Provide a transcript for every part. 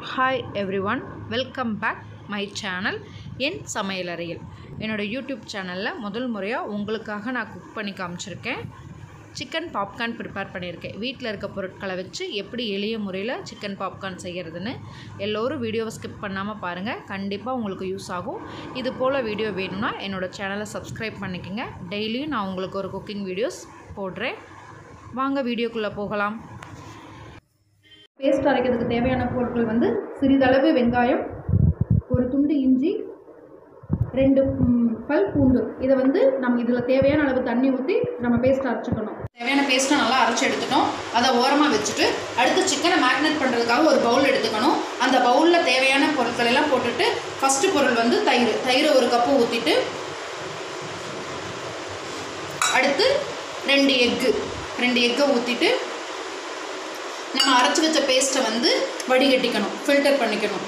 hi every one welcome back my channel என் சமையலறையில் என்னோடய யூடியூப் சேனலில் முதல் முறையாக உங்களுக்காக நான் குக் பண்ணி காமிச்சிருக்கேன் சிக்கன் பாப்கார்ன் ப்ரிப்பேர் பண்ணியிருக்கேன் வீட்டில் இருக்க பொருட்களை வச்சு எப்படி எளிய முறையில் சிக்கன் பாப்கார்ன் செய்கிறதுன்னு எல்லோரும் வீடியோவை ஸ்கிப் பண்ணாமல் பாருங்கள் கண்டிப்பாக உங்களுக்கு யூஸ் ஆகும் இது போல் வீடியோ வேணும்னா என்னோடய சேனலை சப்ஸ்கிரைப் பண்ணிக்கோங்க டெய்லியும் நான் உங்களுக்கு ஒரு குக்கிங் வீடியோஸ் போடுறேன் வாங்க வீடியோக்குள்ளே போகலாம் பேஸ்ட் அரைக்கிறதுக்கு தேவையான பொருட்கள் வந்து சிறிதளவு வெங்காயம் ஒரு துண்டு இஞ்சி ரெண்டு ம், பல் பூண்டு இதை வந்து நம்ம இதில் தேவையான அளவு தண்ணி ஊற்றி நம்ம பேஸ்ட் அரைச்சிக்கணும் தேவையான பேஸ்ட்டை நல்லா அரைச்சி எடுத்துட்டோம் அதை ஓரமாக வச்சுட்டு அடுத்து சிக்கனை மேக்னேட் பண்ணுறதுக்காக ஒரு பவுல் எடுத்துக்கணும் அந்த பவுலில் தேவையான பொருட்கள் எல்லாம் போட்டுட்டு ஃபஸ்ட்டு பொருள் வந்து தயிர் தயிரை ஒரு கப்பு ஊற்றிட்டு அடுத்து ரெண்டு எக்கு ரெண்டு எக்கை ஊற்றிட்டு நம்ம அரைச்சி வச்ச பேஸ்ட்டை வந்து வடிகட்டிக்கணும் ஃபில்டர் பண்ணிக்கணும்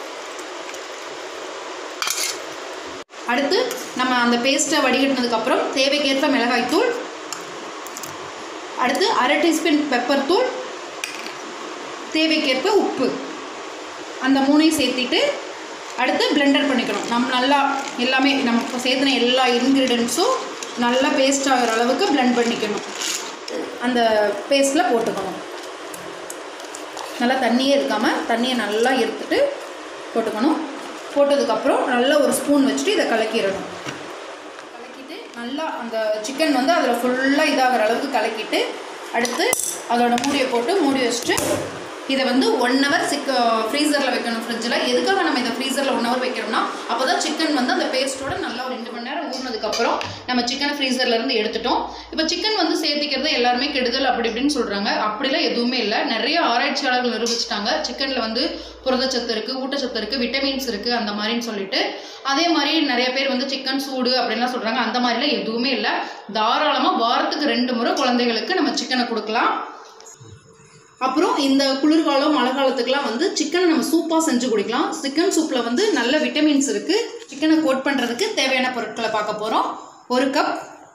அடுத்து நம்ம அந்த பேஸ்ட்டை வடிகட்டினதுக்கப்புறம் தேவைக்கேற்ப மிளகாய்த்தூள் அடுத்து அரை டீஸ்பூன் பெப்பர் தூள் தேவைக்கேற்ப உப்பு அந்த மூணையும் சேர்த்திட்டு அடுத்து பிளெண்டர் பண்ணிக்கணும் நம்ம நல்லா எல்லாமே நம்ம இப்போ சேர்த்துன எல்லா இன்க்ரீடியன்ஸும் நல்லா பேஸ்ட் ஆகிற அளவுக்கு blend பண்ணிக்கணும் அந்த பேஸ்ட்டில் போட்டுக்கணும் நல்லா தண்ணியே இருக்காமல் தண்ணியை நல்லா எடுத்துட்டு போட்டுக்கணும் போட்டதுக்கப்புறம் நல்லா ஒரு ஸ்பூன் வச்சுட்டு இதை கலக்கிடணும் கலக்கிட்டு நல்லா அந்த சிக்கன் வந்து அதில் ஃபுல்லாக இதாகிற அளவுக்கு கலக்கிட்டு அடுத்து அதோட மூடியை போட்டு மூடி வச்சுட்டு இதை வந்து ஒன் ஹவர் சிக்க ஃப்ரீசரில் வைக்கணும் ஃப்ரிட்ஜில் எதுக்காக நம்ம இதை ஃப்ரீசரில் ஒன் ஹவர் வைக்கிறோம்னா அப்போ தான் சிக்கன் வந்து அந்த பேஸ்ட்டோட நல்லா ஒரு ரெண்டு மணி நேரம் ஊறினதுக்கப்புறம் நம்ம சிக்கனை ஃப்ரீசர்லேருந்து எடுத்துட்டோம் இப்போ சிக்கன் வந்து சேர்த்திக்கிறது எல்லாருமே கெடுதல் அப்படி இப்படின்னு சொல்கிறாங்க அப்படிலாம் எதுவுமே இல்லை நிறைய ஆராய்ச்சியாளர்கள் நிரூபிச்சிட்டாங்க சிக்கனில் வந்து புரதச்சத்து இருக்குது ஊட்டச்சத்து இருக்குது விட்டமின்ஸ் இருக்குது அந்த மாதிரின்னு சொல்லிட்டு அதே மாதிரி நிறைய பேர் வந்து சிக்கன் சூடு அப்படின்லாம் சொல்கிறாங்க அந்த மாதிரிலாம் எதுவுமே இல்லை தாராளமாக வாரத்துக்கு ரெண்டு முறை குழந்தைகளுக்கு நம்ம சிக்கனை கொடுக்கலாம் அப்புறம் இந்த குளிர்காலம் மழை காலத்துக்குலாம் வந்து சிக்கனை நம்ம சூப்பாக செஞ்சு குடிக்கலாம் சிக்கன் சூப்பில் வந்து நல்ல விட்டமின்ஸ் இருக்குது சிக்கனை கோட் பண்ணுறதுக்கு தேவையான பொருட்களை பார்க்க போகிறோம் ஒரு கப்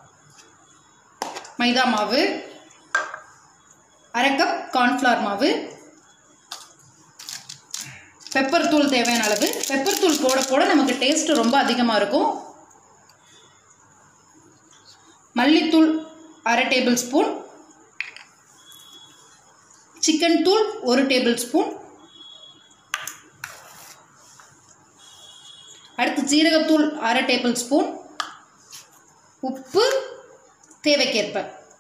மைதா மாவு அரை கப் கார்ன்ஃப்ளவர் மாவு பெப்பர் தூள் தேவையான அளவு பெப்பர் தூள் போட போட நமக்கு டேஸ்ட் ரொம்ப அதிகமாக இருக்கும் மல்லித்தூள் அரை டேபிள் ஸ்பூன் சிக்கன் தூள் ஒரு டேபிள் ஸ்பூன் அடுத்து ஜீரகத்தூள் அரை டேபிள் ஸ்பூன் உப்பு தேவைக்கேற்ப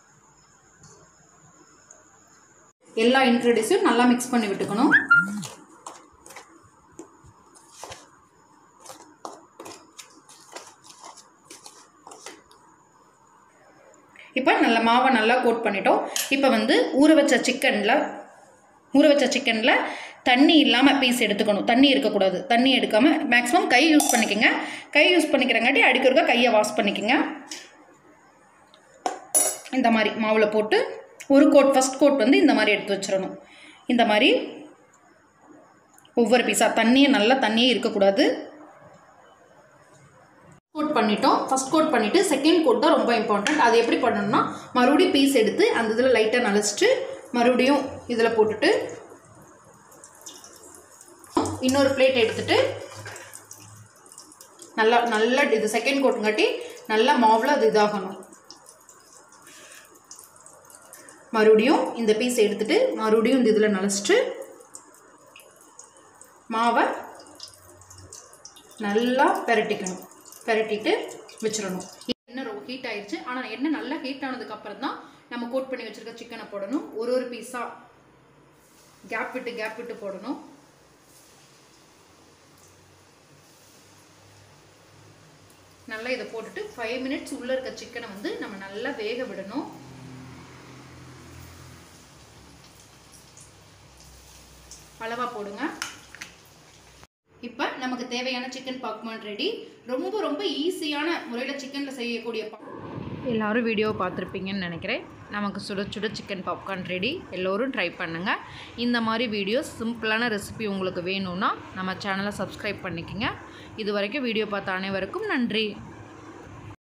எல்லா இன்க்ரீடியன்ஸையும் நல்லா மிக்ஸ் பண்ணி விட்டுக்கணும் இப்போ நல்ல மாவை நல்லா கோட் பண்ணிட்டோம் இப்போ வந்து ஊற வச்ச சிக்கனில் ஊற வச்ச சிக்கனில் தண்ணி இல்லாமல் பீஸ் எடுத்துக்கணும் தண்ணி இருக்கக்கூடாது தண்ணி எடுக்காமல் மேக்ஸிமம் கை யூஸ் பண்ணிக்கோங்க கை யூஸ் பண்ணிக்கிறங்காட்டி அடிக்கிறதுக்கா கையை வாஷ் பண்ணிக்கோங்க இந்த மாதிரி மாவில் போட்டு ஒரு கோட் ஃபஸ்ட் கோட் வந்து இந்த மாதிரி எடுத்து வச்சிடணும் இந்த மாதிரி ஒவ்வொரு பீஸாக தண்ணியை நல்லா தண்ணியே இருக்கக்கூடாது கோட் பண்ணிட்டோம் ஃபஸ்ட் கோட் பண்ணிவிட்டு செகண்ட் கோட் தான் ரொம்ப இம்பார்ட்டண்ட் அது எப்படி பண்ணணும்னா மறுபடியும் பீஸ் எடுத்து அந்த இதில் லைட்டாக நனைச்சிட்டு மறுபடியும் இதில் போட்டுட்டு இன்னொரு பிளேட் எடுத்துட்டு நல்லா நல்லா இது செகண்ட் கோட்டுங்காட்டி நல்லா மாவில் அது இதாகணும் மறுபடியும் இந்த பீஸ் எடுத்துட்டு மறுபடியும் இந்த இதில் நனைச்சிட்டு மாவை நல்லா பெரட்டிக்கணும் பெரட்டிட்டு வச்சிடணும் எண்ணெய் ரொம்ப ஹீட் ஆயிடுச்சு ஆனால் எண்ணெய் நல்லா ஹீட் ஆனதுக்கு அப்புறம் தான் நம்ம கோட் பண்ணி வச்சிருக்க சிக்கனை போடணும் ஒரு ஒரு பீஸாக கேப் விட்டு கேப் விட்டு போடணும் நல்லா இதை போட்டுட்டு ஃபைவ் மினிட்ஸ் உள்ளே இருக்க சிக்கனை வந்து நம்ம நல்லா வேக விடணும் அளவாக போடுங்க இப்போ நமக்கு தேவையான சிக்கன் பாக்மான் ரெடி ரொம்ப ரொம்ப ஈஸியான முறையில் சிக்கனில் செய்யக்கூடிய பா எல்லாரும் வீடியோ பார்த்துருப்பீங்கன்னு நினைக்கிறேன் நமக்கு சுட சுட சிக்கன் பாப்கார்ன் ரெடி எல்லோரும் ட்ரை பண்ணுங்கள் இந்த மாதிரி வீடியோஸ் சிம்பிளான ரெசிபி உங்களுக்கு வேணும்னா நம்ம சேனலை சப்ஸ்கிரைப் பண்ணிக்கோங்க இது வரைக்கும் வீடியோ பார்த்த அனைவருக்கும் நன்றி